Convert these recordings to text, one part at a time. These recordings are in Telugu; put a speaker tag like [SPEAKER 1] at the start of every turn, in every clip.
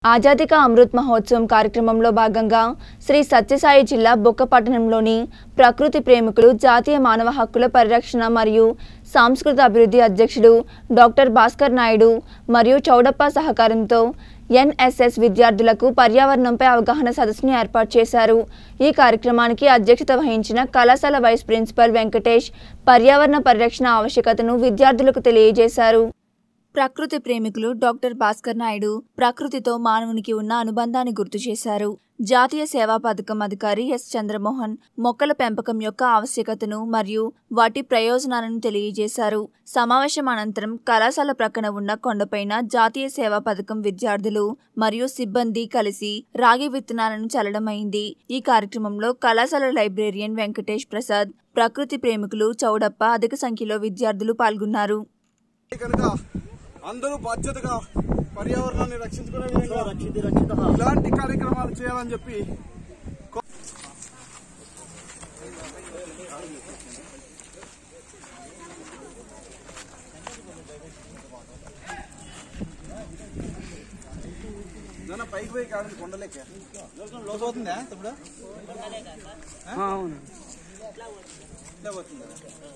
[SPEAKER 1] ఆజాదీ కా అమృత్ మహోత్సవం కార్యక్రమంలో భాగంగా శ్రీ సత్యసాయి జిల్లా బొక్కపట్టణంలోని ప్రకృతి ప్రేమికులు జాతీయ మానవ హక్కుల పరిరక్షణ మరియు సాంస్కృతిక అభివృద్ధి అధ్యక్షుడు డాక్టర్ భాస్కర్ నాయుడు మరియు చౌడప్ప సహకారంతో ఎన్ఎస్ఎస్ విద్యార్థులకు పర్యావరణంపై అవగాహన సదస్సును ఏర్పాటు చేశారు ఈ కార్యక్రమానికి అధ్యక్షత వహించిన కళాశాల వైస్ ప్రిన్సిపల్ వెంకటేష్ పర్యావరణ పరిరక్షణ ఆవశ్యకతను విద్యార్థులకు తెలియజేశారు ప్రకృతి ప్రేమికులు డాక్టర్ భాస్కర్ నాయుడు ప్రకృతితో మానవునికి ఉన్న అనుబంధాన్ని గుర్తు చేశారు జాతీయ సేవా పథకం అధికారి ఎస్ చంద్రమోహన్ మొక్కల పెంపకం యొక్క ఆవశ్యకతను మరియు వాటి ప్రయోజనాలను తెలియజేశారు సమావేశం అనంతరం కళాశాల ప్రక్కన ఉన్న కొండపైన జాతీయ సేవా పథకం విద్యార్థులు మరియు సిబ్బంది కలిసి రాగి విత్తనాలను చల్లడమైంది ఈ కార్యక్రమంలో కళాశాల లైబ్రేరియన్ వెంకటేష్ ప్రసాద్ ప్రకృతి ప్రేమికులు చౌడప్ప అధిక సంఖ్యలో విద్యార్థులు పాల్గొన్నారు
[SPEAKER 2] కనుక అందరూ బాధ్యతగా పర్యావరణాన్ని రక్షించుకునే విధంగా ఇలాంటి కార్యక్రమాలు చేయాలని చెప్పి కో- నాన్న పైకి పోయి కాదు కొండలేక పోతుందా ఇప్పుడు అవును పోతుందా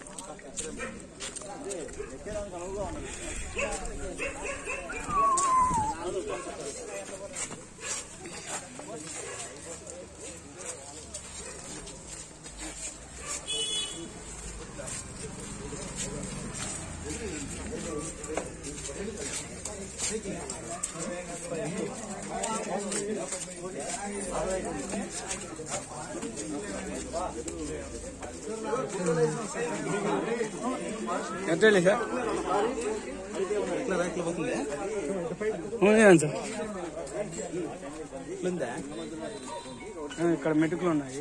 [SPEAKER 3] ఎంత వెళ్ళి సార్
[SPEAKER 2] ఇట్లా రైట్లో పోతుందా
[SPEAKER 3] అవును సార్
[SPEAKER 2] ఇట్లుందా
[SPEAKER 3] ఆ, ఇక్కడ మెటుకులు ఉన్నాయి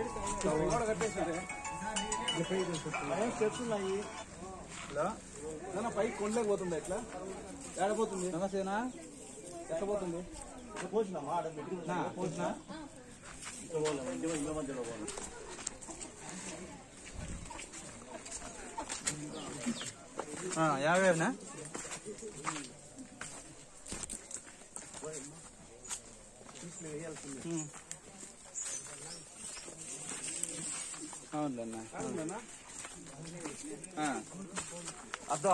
[SPEAKER 2] ఇలా నాన్న పైకి కొండలేక పోతుందా ఎట్లా ఏడపోతుంది నమస్తేనా ఎట్లా పోతుంది నా, పోసినా ఆ, యాభైనా అవునులేనా అవునులేనా అర్థం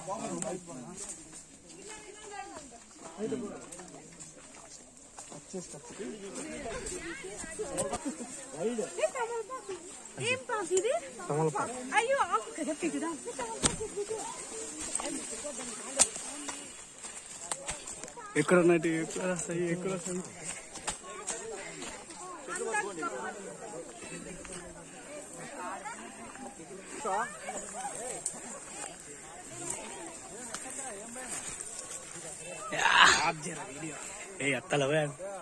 [SPEAKER 4] ఏం పాకు ఇది అయ్యో ఆకు కదా పిగుదా
[SPEAKER 3] ఎక్కడ ఉన్నట్టు ఎక్కడ వస్తాయి ఎక్కడ వస్తాయి ఏ అత్తలవే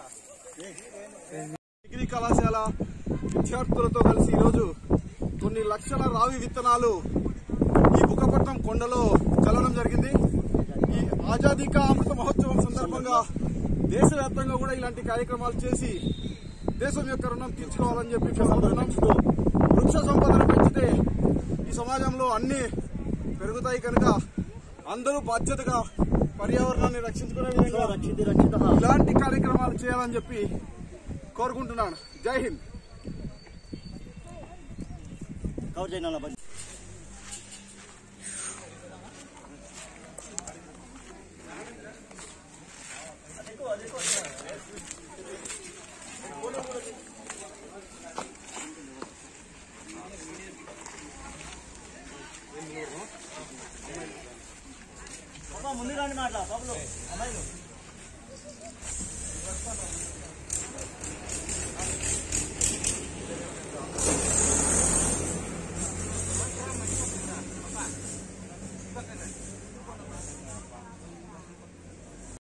[SPEAKER 2] డిగ్రీ కళాశాల విద్యార్థులతో కలిసి ఈరోజు కొన్ని లక్షల రావి విత్తనాలు ఈ బుక్కపట్నం కొండలో చల్లడం జరిగింది ఈ ఆజాదీ కా అమృత మహోత్సవం సందర్భంగా దేశవ్యాప్తంగా కూడా ఇలాంటి కార్యక్రమాలు చేసి దేశం యొక్క రుణం తీర్చుకోవాలని చెప్పి కోరుకుంటున్నాం వృక్ష సంపదను పెంచితే ఈ సమాజంలో అన్ని పెరుగుతాయి కనుక అందరూ బాధ్యతగా పర్యావరణాన్ని రక్షించుకునే విధంగా ఇలాంటి కార్యక్రమాలు చేయాలని చెప్పి కోరుకుంటున్నాను జై హింద్
[SPEAKER 5] ముందు రండి మాట బాబులు అమ్మాయిలు